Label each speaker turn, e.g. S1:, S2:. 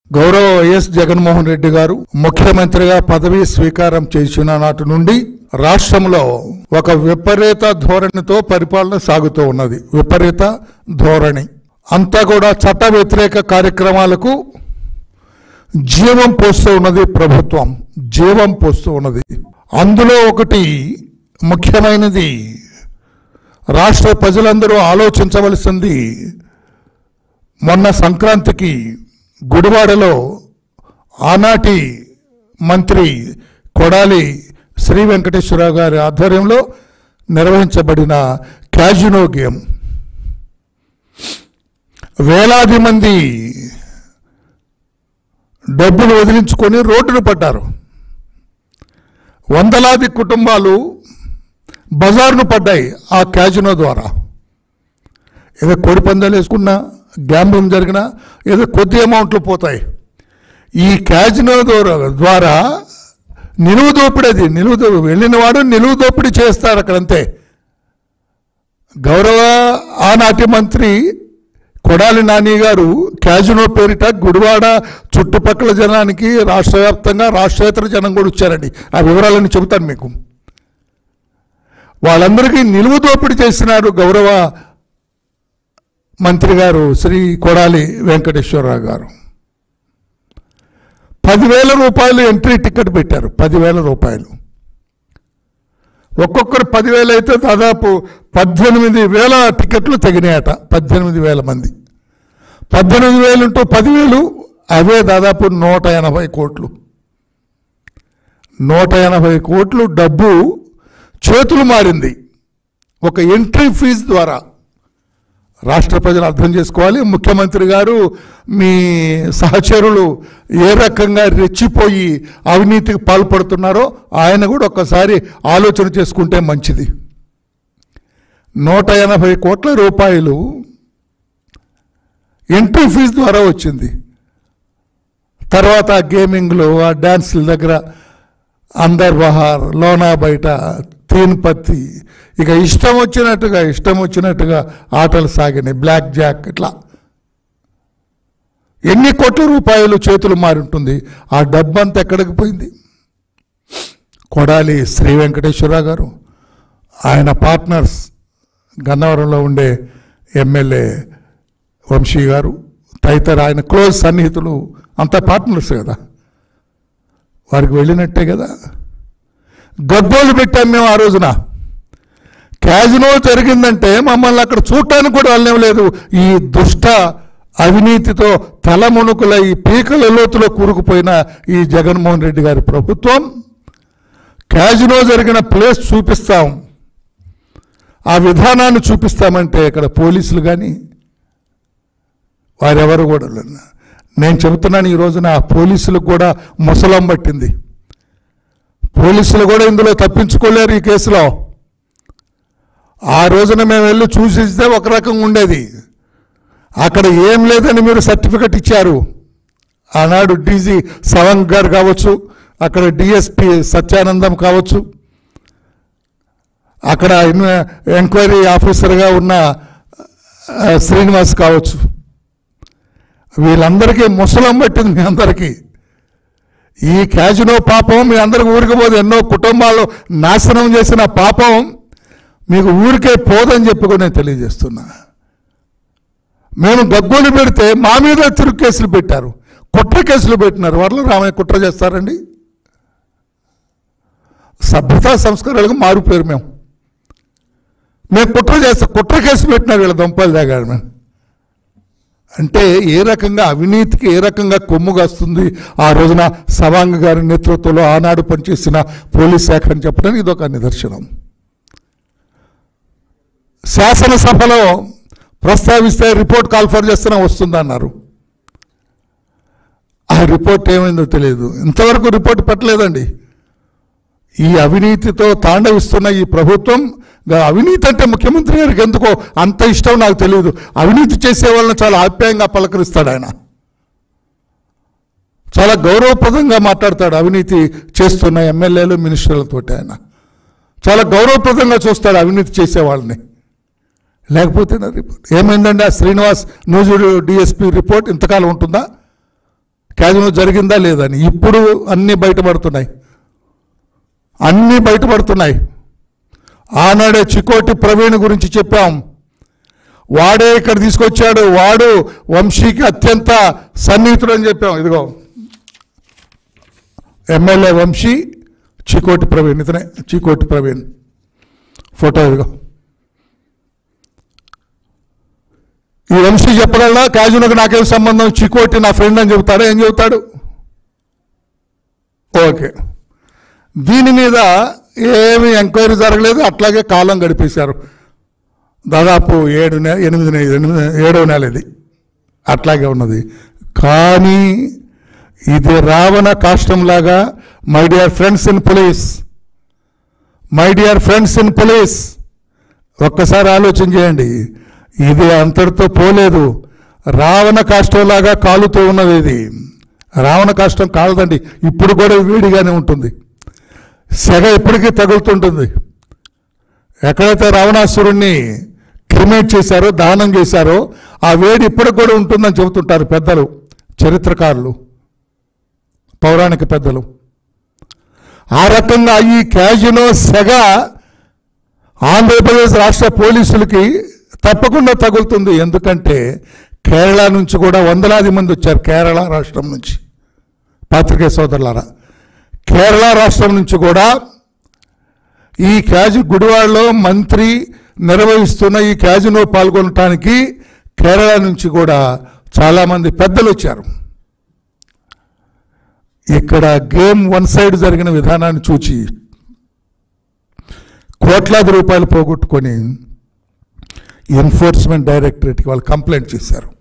S1: గౌరవ వైఎస్ జగన్మోహన్ రెడ్డి గారు ముఖ్యమంత్రిగా పదవీ స్వీకారం చేసిన నాటి నుండి రాష్ట్రంలో ఒక విపరీత ధోరణితో పరిపాలన సాగుతూ ఉన్నది విపరీత ధోరణి అంతా కూడా చట్ట వ్యతిరేక కార్యక్రమాలకు జీవం పోస్తూ ఉన్నది ప్రభుత్వం జీవం పోస్తూ ఉన్నది అందులో ఒకటి ముఖ్యమైనది రాష్ట్ర ప్రజలందరూ ఆలోచించవలసింది మొన్న సంక్రాంతికి గుడివాడలో ఆనాటి మంత్రి కొడాలి శ్రీ వెంకటేశ్వరరావు గారి ఆధ్వర్యంలో నిర్వహించబడిన క్యాజినో గేమ్ వేలాది మంది డబ్బులు వదిలించుకొని రోడ్డును పడ్డారు వందలాది కుటుంబాలు బజార్ను పడ్డాయి ఆ క్యాజినో ద్వారా ఏదో కోడి పందాలు వేసుకున్నా గ్యాంబ్లింగ్ జరిగినా ఏదో కొద్ది అమౌంట్లు పోతాయి ఈ క్యాజినో ద్వారా ద్వారా నిలువు దోపిడీ అది నిలువు దో- వెళ్ళిన వాడు నిలువు దోపిడీ చేస్తారు అక్కడంతే గౌరవ ఆనాటి మంత్రి కొడాలి నాని గారు క్యాజినో పేరిట గుడివాడ చుట్టుపక్కల జనానికి రాష్ట్ర వ్యాప్తంగా రాష్ట్రేతర జనం కూడా వచ్చారండి ఆ వివరాలన్నీ చెబుతాను మీకు వాళ్ళందరికీ నిలువు దోపిడీ చేసినారు గౌరవ మంత్రి గారు శ్రీ కొడాలి వెంకటేశ్వరరావు గారు పదివేల రూపాయలు ఎంట్రీ టికెట్ పెట్టారు పదివేల రూపాయలు ఒక్కొక్కరు పదివేలు అయితే దాదాపు పద్దెనిమిది వేల టికెట్లు తెగినాయట పద్దెనిమిది వేల మంది పద్దెనిమిది వేలు ఇంటూ పదివేలు అవే దాదాపు నూట ఎనభై కోట్లు నూట ఎనభై కోట్లు డబ్బు చేతులు మారింది ఒక ఎంట్రీ ఫీజు ద్వారా రాష్ట్ర ప్రజలు అర్థం చేసుకోవాలి ముఖ్యమంత్రి గారు మీ సహచరులు ఏ రకంగా రెచ్చిపోయి అవినీతికి పాల్పడుతున్నారో ఆయన కూడా ఒక్కసారి ఆలోచన చేసుకుంటే మంచిది నూట ఎనభై కోట్ల రూపాయలు ఎంట్రీ ఫీజు ద్వారా వచ్చింది తర్వాత ఆ గేమింగ్లు ఆ డ్యాన్సుల దగ్గర అందర్ బహార్ లోనా బయట తీన్ పత్తి ఇక ఇష్టం వచ్చినట్టుగా ఇష్టం వచ్చినట్టుగా ఆటలు సాగినాయి బ్లాక్ జాక్ ఇట్లా ఎన్ని కోట్ల రూపాయలు చేతులు మారి ఉంటుంది ఆ డబ్బంతా ఎక్కడికి పోయింది కొడాలి శ్రీ వెంకటేశ్వరరావు గారు ఆయన పార్ట్నర్స్ గన్నవరంలో ఉండే ఎమ్మెల్యే వంశీ గారు తదితర ఆయన క్లోజ్ సన్నిహితులు అంతా పార్ట్నర్స్ కదా వారికి వెళ్ళినట్టే కదా గబ్బోలు పెట్టాం మేము ఆ రోజున క్యాజినో జరిగిందంటే మమ్మల్ని అక్కడ చూడటానికి కూడా వెళ్ళలేదు ఈ దుష్ట అవినీతితో తలమునుకుల ఈ పీకల లోతులో కూరుకుపోయిన ఈ జగన్మోహన్ రెడ్డి గారి ప్రభుత్వం క్యాజినో జరిగిన ప్లేస్ చూపిస్తాం ఆ విధానాన్ని చూపిస్తామంటే ఇక్కడ పోలీసులు కానీ వారెవరు కూడా లేరు. నేను చెబుతున్నాను ఈ రోజున ఆ పోలీసులకు కూడా ముసలం పట్టింది పోలీసులు కూడా ఇందులో తప్పించుకోలేరు ఈ కేసులో ఆ రోజున మేము వెళ్ళి చూసిస్తే ఒక రకంగా ఉండేది అక్కడ ఏం లేదని మీరు సర్టిఫికెట్ ఇచ్చారు ఆనాడు డీజీ సవంగ్ గారు కావచ్చు అక్కడ డిఎస్పి సత్యానందం కావచ్చు అక్కడ ఇన్- ఎంక్వైరీ ఆఫీసర్గా ఉన్న ఆ, శ్రీనివాస్ కావచ్చు వీళ్ళందరికీ ముసలం పట్టింది మీ అందరికీ ఈ క్యాజినో పాపం మీ అందరికి ఊరికి పోదు ఎన్నో కుటుంబాలు నాశనం చేసిన పాపం మీకు ఊరికే పోదని చెప్పి కూడా నేను తెలియజేస్తున్నా మేము గగ్గోలు పెడితే మా మీద తిరుగు కేసులు పెట్టారు కుట్ర కేసులు పెట్టినారు వాళ్ళు రామయ్య కుట్ర చేస్తారండి సభ్యతా సంస్కారాలకు మారిపోయారు మేము మేము కుట్ర చేస్తాం కుట్ర కేసు పెట్టినారు వీళ్ళ దొంపలు దాగాడు మేము అంటే ఏ రకంగా అవినీతికి ఏ రకంగా కొమ్ము కాస్తుంది ఆ రోజున సవాంగ్ గారి నేతృత్వంలో ఆనాడు పనిచేసిన పోలీస్ శాఖ అని చెప్పడానికి ఇది ఒక నిదర్శనం శాసనసభలో ప్రస్తావిస్తే రిపోర్ట్ కాల్ఫర్ చేస్తేనే వస్తుందన్నారు ఆ రిపోర్ట్ ఏమైందో తెలియదు ఇంతవరకు రిపోర్ట్ పెట్టలేదండి ఈ అవినీతితో తాండవిస్తున్న ఈ ప్రభుత్వం గా- అవినీతి అంటే ముఖ్యమంత్రి గారికి ఎందుకో అంత ఇష్టం నాకు తెలియదు అవినీతి చేసే వాళ్ళని చాలా ఆప్యాయంగా పలకరిస్తాడు ఆయన చాలా గౌరవప్రదంగా మాట్లాడతాడు అవినీతి చేస్తున్న ఎమ్మెల్యేలు మినిస్టర్లతోటి ఆయన చాలా గౌరవప్రదంగా చూస్తాడు అవినీతి చేసే వాళ్ళని లేకపోతే నా రిపోర్ట్ ఏమైందండి ఆ శ్రీనివాస్ నూజుడు డిఎస్పి రిపోర్ట్ ఇంతకాలం ఉంటుందా క్యాజినో జరిగిందా లేదని ఇప్పుడు అన్నీ బయటపడుతున్నాయి అన్నీ బయటపడుతున్నాయి ఆనాడే చికోటి ప్రవీణ్ గురించి చెప్పాం వాడే ఇక్కడ తీసుకొచ్చాడు వాడు వంశీకి అత్యంత సన్నిహితుడు అని చెప్పాం ఇదిగో ఎమ్మెల్యే వంశీ చికోటి ప్రవీణ్ ఇతనే చికోటి ప్రవీణ్ ఫోటో ఇదిగో ఈ వంశీ చెప్పగలరా కాజునకు నాకేం సంబంధం చికోటి నా ఫ్రెండ్ అని చెబుతాడా ఏం చెబుతాడు ఓకే దీని మీద ఏమి ఎంక్వైరీ జరగలేదు అట్లాగే కాలం గడిపేశారు దాదాపు ఏడు నె ఎనిమిది నె ఎనిమిది ఏడవ నెల ఇది అట్లాగే ఉన్నది కానీ ఇది రావణ కాష్టంలాగా my dear friends in police my dear friends in police ఒక్కసారి ఆలోచన చేయండి ఇది అంతటితో పోలేదు రావణ కాష్టంలాగా కాలుతూ ఉన్నది ఇది రావణ కాష్టం కాలదండి ఇప్పుడు కూడా వేడిగానే ఉంటుంది సెగ ఇప్పటికీ తగులుతుంటుంది ఎక్కడైతే రావణాసురుణ్ణి క్రిమేట్ చేశారో దానం చేశారో ఆ వేడి ఇప్పటికి కూడా ఉంటుందని చెబుతుంటారు పెద్దలు చరిత్రకారులు పౌరాణిక పెద్దలు ఆ రకంగా ఈ క్యాజినో సెగ ఆంధ్రప్రదేశ్ రాష్ట్ర పోలీసులకి తప్పకుండా తగులుతుంది ఎందుకంటే కేరళ నుంచి కూడా వందలాది మంది వచ్చారు కేరళ రాష్ట్రం నుంచి పాత్రికేయ సోదరులారా కేరళ రాష్ట్రం నుంచి కూడా ఈ క్యాజు గుడివాడలో మంత్రి నిర్వహిస్తున్న ఈ క్యాజినో పాల్గొనటానికి కేరళ నుంచి కూడా చాలామంది పెద్దలు వచ్చారు ఇక్కడ గేమ్ వన్ సైడ్ జరిగిన విధానాన్ని చూచి కోట్లాది రూపాయలు పోగొట్టుకొని ఎన్ఫోర్స్మెంట్ డైరెక్టరేట్కి వాళ్ళు కంప్లైంట్ చేశారు